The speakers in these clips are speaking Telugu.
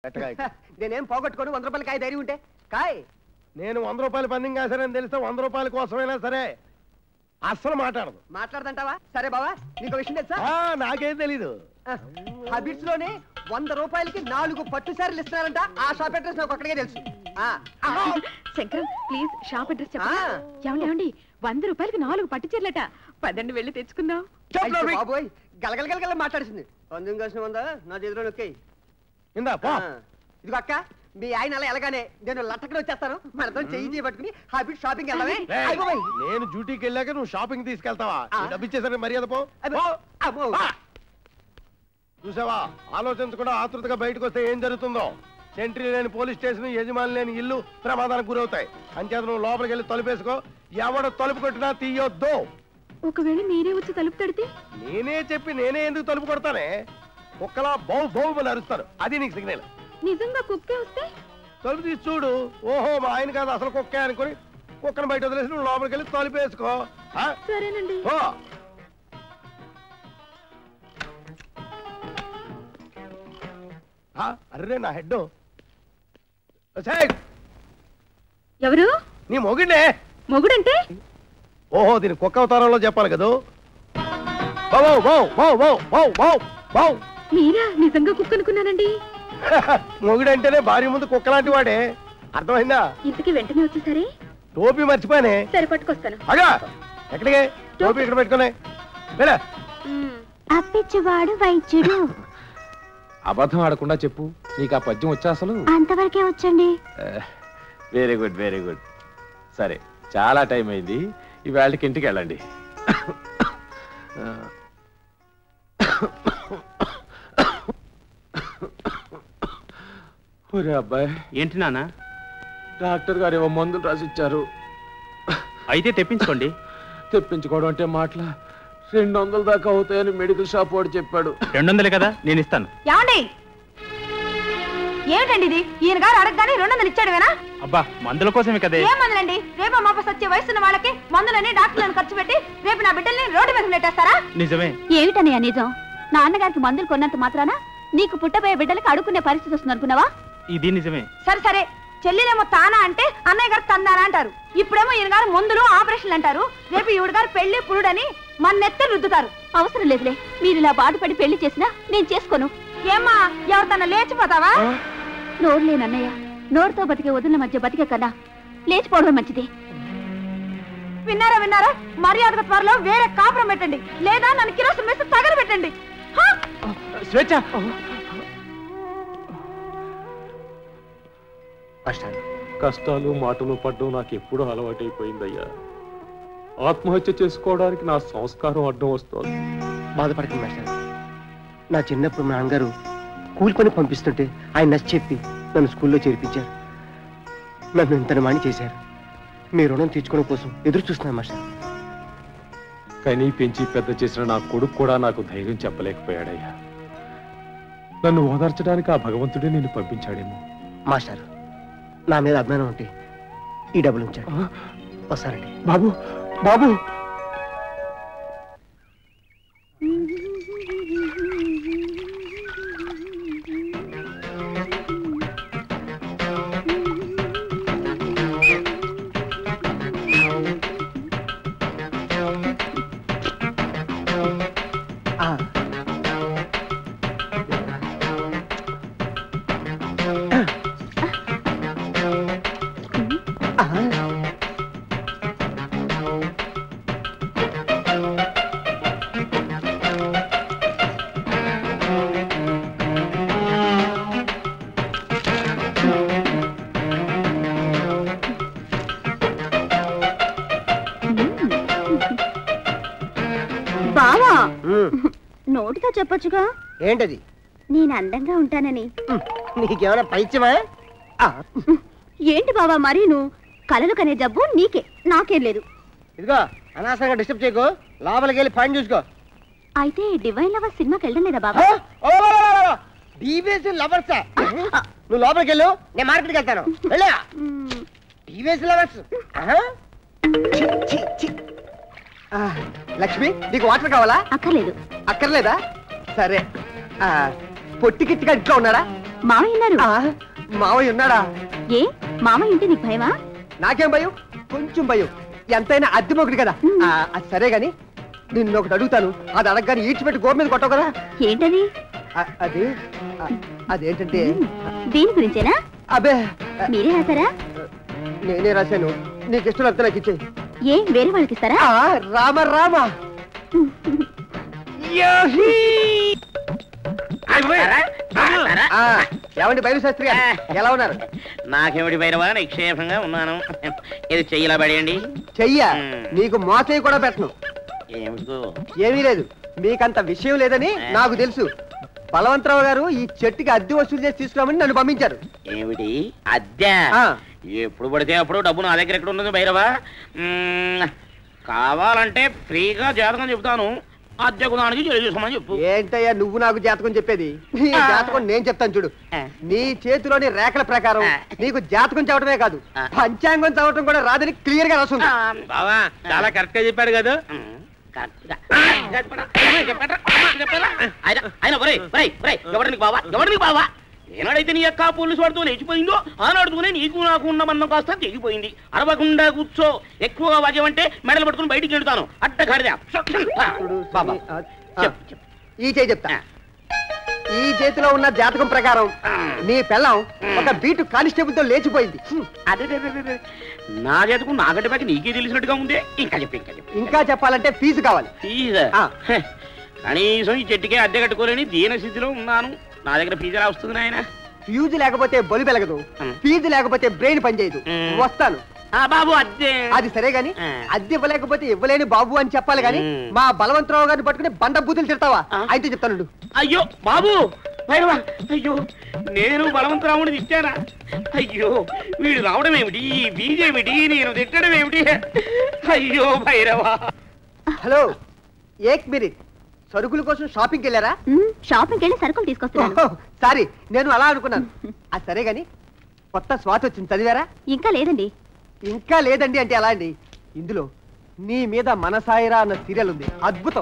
పెట్టగా ఇక. నేనేం పోగొట్టుకోను వంద రూపాయలు కాయ ధైర్యం ఉంటే కాయ్ నేను వంద రూపాయలు పందెం కాశానని తెలిస్తే వంద రూపాయల కోసమైనా సరే అస్సలు మాట్లాడదు మాట్లాడదంటావా సరే బావా నీకు విషయం తెలుసా ఆ, నాకేం తెలీదు హబిట్స్ లోనే వంద రూపాయలకి నాలుగు పట్టు సారీలు ఇస్తున్నారంట ఆ షాప్ అడ్రస్ నాకు ఒక్కడికే తెలుసు ఆ, ఆ, శంకరం ప్లీజ్ షాప్ అడ్రస్ ఆ. చెప్పండి ఏమండి ఏమండి వంద రూపాయలకి నాలుగు పట్టు చీరలట పదండి వెళ్ళి తెచ్చుకుందాం అయ్యో బాబోయ్ గలగల గలగల మాట్లాడుతుంది పందెం కలిసిన ఉందా నా చేతిలో నొక్కాయి ఇందా పో ఇదిగో అక్క మీ ఆయన అలా ఎలాగానే నేను లట్టకడ వచ్చేస్తాను మనతో చెయ్యి చేయి పట్టుకుని హాబిట్ షాపింగ్ వెళ్దామే రేయ్, అయ్య బాబోయ్. నేను డ్యూటీకి వెళ్ళాక నువ్వు షాపింగ్ తీసుకెళ్తావా ఆ. డబ్బు ఇచ్చేసరికి మర్యాద పో అబ్బో, పో. అబ్బో. పా. చూసావా ఆలోచించకుండా ఆతృతగా బయటకు వస్తే ఏం జరుగుతుందో సెంట్రీ లేని పోలీస్ స్టేషన్ యజమాని లేని ఇల్లు ప్రమాదానికి గురవుతాయి అంచేత నువ్వు లోపలికి వెళ్ళి తలుపేసుకో ఎవడ తలుపు కొట్టినా తీయొద్దు ఒకవేళ మీరే వచ్చి తలుపు తడితే నేనే చెప్పి నేనే ఎందుకు తలుపు కొడతానే కుక్కలా బౌ బౌ అని అరుస్తాను అది నీకు సిగ్నల్ నిజంగా కుక్కే వస్తే తలుపు తీసి చూడు ఓహో మా ఆయన కాదు అసలు కుక్కే అనుకుని కుక్కను బయట వదిలేసి నువ్వు లోపలికి వెళ్ళి తలుపు వేసుకో ఆ? సరేనండి ఓ ఆ, అర్రే నా హెడ్ ఎవరు నీ మొగిడే మొగుడంటే ఓహో దీని కుక్క అవతారంలో చెప్పాలి కదూ బౌ బౌ బౌ బౌ బౌ బౌ బౌ మీరా నిజంగా కుక్క అనుకున్నానండి మొగుడంటేనే భార్య ముందు కుక్క లాంటి వాడే అర్థమైందా ఇంటికి వెంటనే వచ్చేసరే టోపీ మర్చిపోయానే సరే పట్టుకొస్తాను అగా ఎక్కడికి టోపీ ఇక్కడ పెట్టుకునే వెళ్ళ అప్పిచ్చువాడు వైద్యుడు అబద్ధం ఆడకుండా చెప్పు నీకు ఆ పద్యం వచ్చా అసలు అంతవరకే వచ్చండి వెరీ గుడ్ వెరీ గుడ్ సరే చాలా టైం అయింది ఇవాళకి ఇంటికి వెళ్ళండి ఒరే అబ్బాయి ఏంటి నాన్న డాక్టర్ గారు ఏవో మందులు రాసిచ్చారు అయితే తెప్పించుకోండి తెప్పించుకోవడం అంటే మాటల రెండు వందల దాకా అవుతాయని మెడికల్ షాప్ వాడు చెప్పాడు రెండు వందలే కదా నేను ఇస్తాను ఏమండి ఏమిటండి ఇది ఈయన గారు అడగగానే రెండు వందలు ఇచ్చాడు వేనా అబ్బా మందుల కోసమే కదే ఏం మందులండి రేపు మాప సచ్చే వయసున్న వాళ్ళకి మందులని డాక్టర్లను ఖర్చు పెట్టి రేపు నా బిడ్డల్ని రోడ్డు మీద నెట్టేస్తారా నిజమే ఏమిటనయ్య నిజం నాన్నగారికి మందులు కొన్నంత మాత్రాన నీకు పుట్టబోయే బిడ్డలకు అడుక్కునే పరిస్థితి వస్తుంది అనుకున్నావా ఇది నిజమే సరే సరే చెల్లినేమో తానా అంటే అన్నయ్య గారు తందానా అంటారు ఇప్పుడేమో ఈయన గారు మందులు ఆపరేషన్లు అంటారు రేపు ఈవిడ గారు పెళ్లి పురుడని మన నెత్త రుద్దుతారు అవసరం లేదులే మీరు ఇలా బాధపడి పెళ్లి చేసినా నేను చేసుకోను ఏమ్మా ఎవరితన్నా లేచిపోతావా నోరు లేనన్నయ్య నోరుతో బతికే వదిలిన మధ్య బతికే కదా లేచిపోవడం మంచిది విన్నారా విన్నారా మర్యాదగా త్వరలో వేరే కాపురం పెట్టండి లేదా నన్ను కిరోసిన్ వేసి తగలబెట్టండి హా! స్వేచ్ఛ మాస్టర్ కష్టాలు మాటలు పడ్డం నాకు ఎప్పుడూ అలవాటైపోయిందయ్యా ఆత్మహత్య చేసుకోవడానికి నా సంస్కారం అడ్డం వస్తుంది బాధపడకండి మాస్టర్ నా చిన్నప్పుడు మా నాన్నగారు కూలి పని పంపిస్తుంటే ఆయన నచ్చి చెప్పి నన్ను స్కూల్లో చేర్పించారు నన్ను ఇంత మాని చేశారు మీ రుణం తీర్చుకోవడం కోసం ఎదురు చూస్తున్నాను మాస్టర్ కనీ పెంచి పెద్ద చేసిన నా కొడుకు కూడా నాకు ధైర్యం చెప్పలేకపోయాడయ్యా నన్ను ఓదార్చడానికి ఆ భగవంతుడే నిన్ను పంపించాడేమో మాస్టర్ నా మీద అభిమానం ఉంటే ఈ డబ్బులు ఉంచండి వస్తానండి బాబు బాబు ఆ. ఆ. బావా ఉమ్. నోటితో చెప్పొచ్చుగా ఏంటది నేను అందంగా ఉంటానని నీకేమైనా పైత్యమా ఆ. ఏంటి బావా మరీ నువ్వు కలలు కనే జబ్బు నీకే నాకేం లేదు ఇదిగో అనవసరంగా డిస్టర్బ్ చేయకు లోపలికి వెళ్ళి పని చూసుకో అయితే డివైన్ లవర్ సినిమాకి వెళ్ళడం లేదా బాబా టీవీఎస్ లవర్సా నువ్వు లోపలికి వెళ్ళు నేను మార్కెట్కి వెళ్తాను వెళ్ళా టీవీఎస్ లవర్స్ లక్ష్మి నీకు వాటర్ కావాలా అక్కర్లేదు అక్కర్లేదా సరే ఆ, పొట్టి కిట్టిగా ఇంట్లో ఉన్నాడా మామయ్య ఉన్నారు ఆ, మావయ్య ఉన్నాడా ఏ మామయ్య ఉంటే నీకు భయమా నాకేం భయం కొంచెం భయం ఎంతైనా అద్దె మొగుడు కదా ఆ, అది సరే గాని నిన్ను ఒకటి అడుగుతాను అది అడగగానే ఈడ్చిపెట్టి గోడ మీద కొట్టవు కదా ఏంటది ఆ, అది ఆ, అదేంటంటే దీని గురించేనా అబే మీరే రాశారా నేనే రాశాను నీకు ఇష్టం అంతా నాకు ఇచ్చేయి ఏ వేరే వాళ్ళకి ఇస్తారా ఆ, రామ రామ ఆ, ఏమండి బయలు శాస్త్రి గారు ఎలా ఉన్నారు నాకేమిటి భైరవా నిక్షేపంగా ఉన్నాను ఇది చెయ్యిలా పడేయండి చెయ్య నీకు మోసయ్య కూడా పెట్టను ఏమిటో ఏమీ లేదు మీకంత విషయం లేదని నాకు తెలుసు బలవంతరావు గారు ఈ చెట్టుకి అద్దె వసూలు చేసి తీసుకురామని నన్ను పంపించారు ఏమిటి అద్దె ఆ. ఎప్పుడు పడితే అప్పుడు డబ్బు నా దగ్గర ఎక్కడ ఉన్నది భైరవా మ్మ్, కావాలంటే ఫ్రీగా జాతకం చెప్తాను అద్దెకు దానికి చేసుకోమని చెప్పు ఏంటయ్యా నువ్వు నాకు జాతకం చెప్పేది నీ జాతకం నేను చెప్తాను చూడు ఆ. నీ చేతిలోని రేఖల ప్రకారం ఆ. నీకు జాతకం చదవటమే కాదు ఆ. పంచాంగం చదవటం కూడా రాదని క్లియర్ గా రాస్తుంది బావా చాలా కరెక్ట్ గా చెప్పాడు కదా మ్మ్, కరెక్ట్గా. చెప్పరా, చెప్పరా, చెప్పరా. ఆయన- ఆయన ఒరేయ్, ఒరేయ్, ఒరేయ్, ఎవరికి బావా ఎవరికి బావా ఏనాడైతే నీ యొక్క పోలీసు వాడితో లేచిపోయిందో ఆనాడుతూనే నీకు నాకు ఉన్న బంధం కాస్త తెగిపోయింది అరవకుండా కూర్చో ఎక్కువగా వాద్యం మెడలు పట్టుకుని బయటికి వెళ్తాను అడ్డగాడిదా చూడు, బాబా ఆ, ఆ, చెప్పు చెప్పు ఈ చేయి చెప్తా ఈ చేతిలో ఉన్న జాతకం ప్రకారం నీ పెళ్ళం ఒక బీటు కానిస్టేబుల్ తో లేచిపోయింది హ్మ్. అదే అదే, అదే, అదే. నా చేతకు నాకంటే బాకి నీకే తెలిసినట్టుగా ఉంది ఇంకా చెప్పు ఇంకా చెప్పు ఇంకా చెప్పాలంటే ఫీజు కావాలి ఫీజు ఆ. హె, కనీసం ఈ చెట్టుకే అద్దె కట్టుకోలేని దీన స్థితిలో ఉన్నాను నా దగ్గర ఫీజు ఎలా వస్తుంది నాయన ఫ్యూజ్ లేకపోతే బొలి పెలగదు హ్మ్. ఫీజు లేకపోతే బ్రెయిన్ పనిచేయదు హ్మ్. వస్తాను ఆ బాబు అద్దె అది సరే గాని ఆ. అద్దె ఇవ్వలేకపోతే ఇవ్వలేని బాబు అని చెప్పాలి గాని మ్మ్. మా బలవంతరావు గారిని పట్టుకుని బండ బూతులు తిడతావా ఆ. అయితే చెప్తాను అయ్యో బాబు భైరవా అయ్యో నేను బలవంతరాముని తిట్టానా అయ్యో వీడు రావడం ఏమిటి ఈ బీజేమిటి నేను తిట్టడం ఏమిటి అయ్యో భైరవా హలో ఏక్ మినిట్ సరుకుల కోసం షాపింగ్కి వెళ్ళారా ఉమ్, షాపింగ్కి వెళ్ళి సరుకులు తీసుకొస్తున్నాను ఓహో, సారీ నేను అలా అనుకున్నాను అది సరే గాని కొత్త స్వాతి వచ్చింది చదివారా ఇంకా లేదండి ఇంకా లేదండి అంటే ఎలా అండి ఇందులో నీ మీద మనసాయిరా అన్న సీరియల్ ఉంది అద్భుతం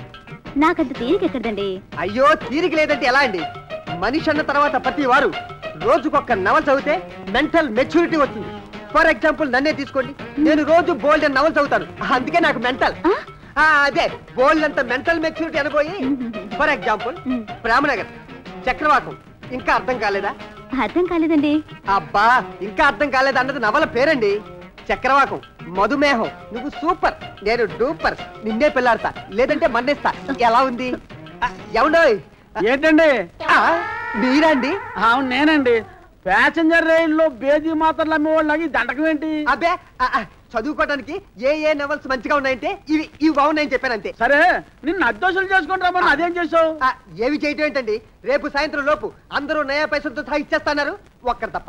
నాకంత తీరిక ఎక్కడదండి అయ్యో తీరిక లేదంటే ఎలా అండి మనిషి అన్న తర్వాత ప్రతి వారు రోజుకొక నవల చదివితే మెంటల్ మెచ్యూరిటీ వస్తుంది ఫర్ ఎగ్జాంపుల్ నన్నే తీసుకోండి నేను రోజు బోల్డ్ నవల చదువుతాను అందుకే నాకు మెంటల్ ఆ? అదే బోల్డ్ అంత మెంటల్ మెచ్యూరిటీ అనుకోయి ఫర్ ఎగ్జాంపుల్ మ్. ప్రేమనగర్ చక్రవాకం ఇంకా అర్థం కాలేదా అర్థం కాలేదండి అబ్బా ఇంకా అర్థం కాలేదు అన్నది నవల పేరండి చక్రవాకం మధుమేహం నువ్వు సూపర్ నేను డూపర్ నిన్నే పిల్లాడతా లేదంటే మన్నేస్తా ఎలా ఉంది ఆ, ఏమండోయ్ ఏంటండి ఆ, మీరండి అవును నేనండి ప్యాసింజర్ రైల్లో బేజీ మాత్రలు అమ్మేవాళ్ళకి ఈ దండకం ఏంటి అబ్బే ఆ, ఆ, చదువుకోవడానికి ఏ ఏ నవల్స్ మంచిగా ఉన్నాయంటే ఇవి ఇవి బాగున్నాయని చెప్పాను అంతే సరే నిన్ను అద్దోషులు చేసుకుంటా మరి అదేం చేసావు ఆ, ఏవి చేయటం ఏంటండి రేపు సాయంత్రం లోపు అందరూ నయా పైసలతో సహా ఇచ్చేస్తున్నారు ఒక్కరు తప్ప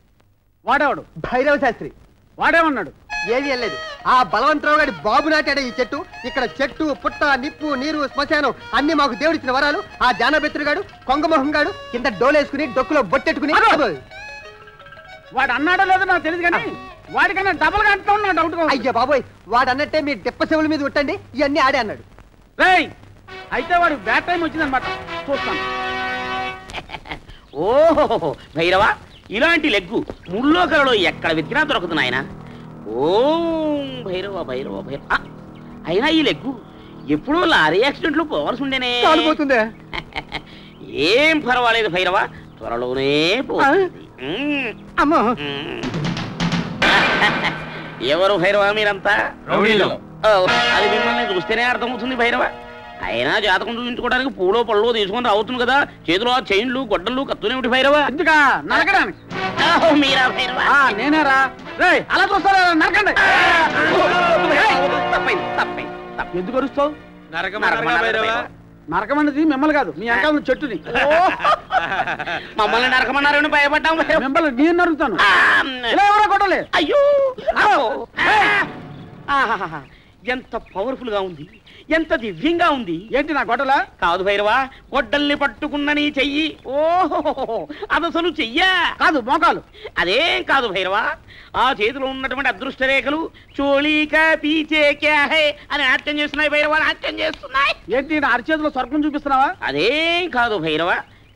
వాడేవాడు భైరవ శాస్త్రి వాడేమన్నాడు ఏమీ వెళ్ళలేదు ఆ బలవంతరావు గారి బాబు నాటాడే ఈ చెట్టు ఇక్కడ చెట్టు పుట్ట నిప్పు నీరు శ్మశానం అన్ని మాకు దేవుడిచ్చిన వరాలు ఆ జానబెత్తుడు గాడు కొంగమోహం గాడు కింద డోలేసుకుని డొక్కులో బొట్టెట్టుకుని అదో! అబ్బో! వాడు అన్నాడో లేదో నాకు తెలియదు కానీ వాడికన్నా డబల్ గా అంటా ఉన్నా డౌట్ అయ్యో బాబోయ్ వాడు అన్నట్టే మీ దెప్ప చెవుల మీద ఉట్టండి ఇవన్నీ ఆడే అన్నాడు రేయ్ అయితే వాడు బ్యాడ్ టైం వచ్చిందనమాట చూస్తాను ఓహో భైరవా ఇలాంటి లెగ్గు ముల్లోకలలో ఎక్కడ వెతికినా దొరుకుతుంది ఆయన ఓం భైరవ భైరవ భైరవ ఆ, అయినా ఈ లెగ్గు ఎప్పుడో లారీ యాక్సిడెంట్ లో పోవాల్సి ఉండేనే కాలిపోతుందే ఏం పర్వాలేదు భైరవ త్వరలోనే పోతుంది మ్మ్. అమ్మో మ్మ్. ఎవరు భైరవ మీరంతా రౌడీలం. ఓ, అది మిమ్మల్ని చూస్తేనే అర్థమవుతుంది భైరవ అయినా జాతకం చూపించుకోవడానికి పూలో పళ్ళో తీసుకొని రావుతుంది కదా చేతిలో ఆ చైన్లు గొడ్డలు కత్తునేమిటి భైరవ ఎందుకా నరకడానికి ఓ, మీరా భైరవ ఆ, నేనేరా రేయ్ అలా చూస్తారా నరకండి తప్పైంది తప్పైంది తప్పైంది. ఎందుకు అరుస్తావు నరకమన్నారు భైరవ. నరకం అనేది మిమ్మల్ని కాదు మీ అంకాల ఉన్న చెట్టుని మమ్మల్ని నరకమన్నారని భయపడ్డాం భైరవ. మిమ్మల్ని నేను నరుకుతాను ఆ, ఇలా ఎవరో కొట్టలే అయ్యో అమ్మో. ఆహాహాహా. ఎంత పవర్ఫుల్ గా ఉంది ఎంత దివ్యంగా ఉంది ఏంటి నా గొడవలా కాదు భైరవా గొడ్డల్ని పట్టుకున్న నీ చెయ్యి ఓహో అదసలు చెయ్యా కాదు మోకాలు అదేం కాదు భైరవా ఆ చేతిలో ఉన్నటువంటి అదృష్ట రేఖలు చోళీక పీచే క్యా హై అని నాట్యం చేస్తున్నాయి భైరవా నాట్యం చేస్తున్నాయి ఏంటి నా అరిచేతిలో స్వర్గం చూపిస్తున్నావా అదేం కాదు భైరవ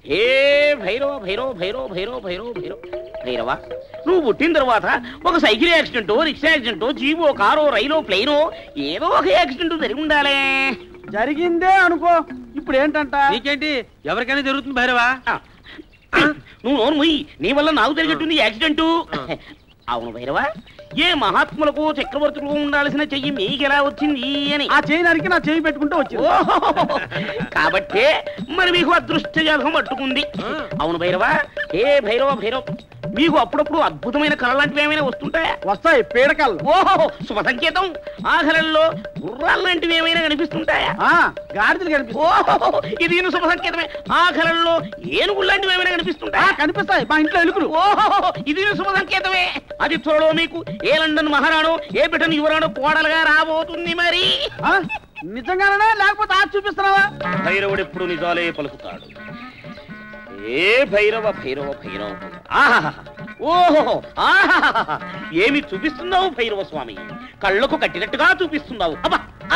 హే భైరవ భైరవ భైరవ భైరవ భైరవ భైరవ భైరవ నువ్వు పుట్టిన తర్వాత ఒక సైకిల్ యాక్సిడెంటో రిక్షా యాక్సిడెంటో జీవో కారో రైలో ప్లేనో ఏదో ఒక యాక్సిడెంట్ జరిగి ఉండాలే జరిగిందే అనుకో ఇప్పుడు ఏంటంట నీకేంటి ఎవరికైనా జరుగుతుంది భైరవా ఆ, నువ్వు నోరు ముయ్యి నీ వల్ల నాకు జరిగట్టుంది యాక్సిడెంట్ అవును భైరవ ఏ మహాత్ములకు చక్రవర్తులకు ఉండాల్సిన చెయ్యి మీకెలా వచ్చింది అని ఆ చేయి నరికి నా చేయి పెట్టుకుంటూ వచ్చింది ఓహో కాబట్టే మరి మీకు అదృష్ట జాతకం పట్టుకుంది అవును భైరవ ఏ భైరవ భైరవ మీకు అప్పుడప్పుడు అద్భుతమైన కళ లాంటివి ఏమైనా వస్తుంటాయా వస్తాయి పీడకలు ఓహో శుభ సంకేతం ఆ కళల్లో గుర్రాలు లాంటివి ఏమైనా కనిపిస్తుంటాయా ఆ గాడిదలు కనిపిస్తాయి ఓహో ఇది శుభ సంకేతమే ఆ కళల్లో ఏనుగులు లాంటివి ఏమైనా ఆ, కనిపిస్తుంటాయా కనిపిస్తాయి మా ఇంట్లో ఎలుకలు ఓహో ఇది శుభ సంకేతమే అది త్వరలో మీకు ఏ లండన్ మహారాణో ఏ బ్రిటన్ యువరాణో కోడలుగా రాబోతుంది మరి ఆ, నిజంగానే లేకపోతే ఆ చూపిస్తున్నావా భైరవుడు ఎప్పుడు నిజాలే పలుకుతాడు ఏ భైరవ భైరవ భైరవ భైరవ. ఆహాహా ఓహో ఆహాహా ఏమి చూపిస్తున్నావు భైరవ స్వామి కళ్ళకు కట్టినట్టుగా చూపిస్తున్నావు అబ్బా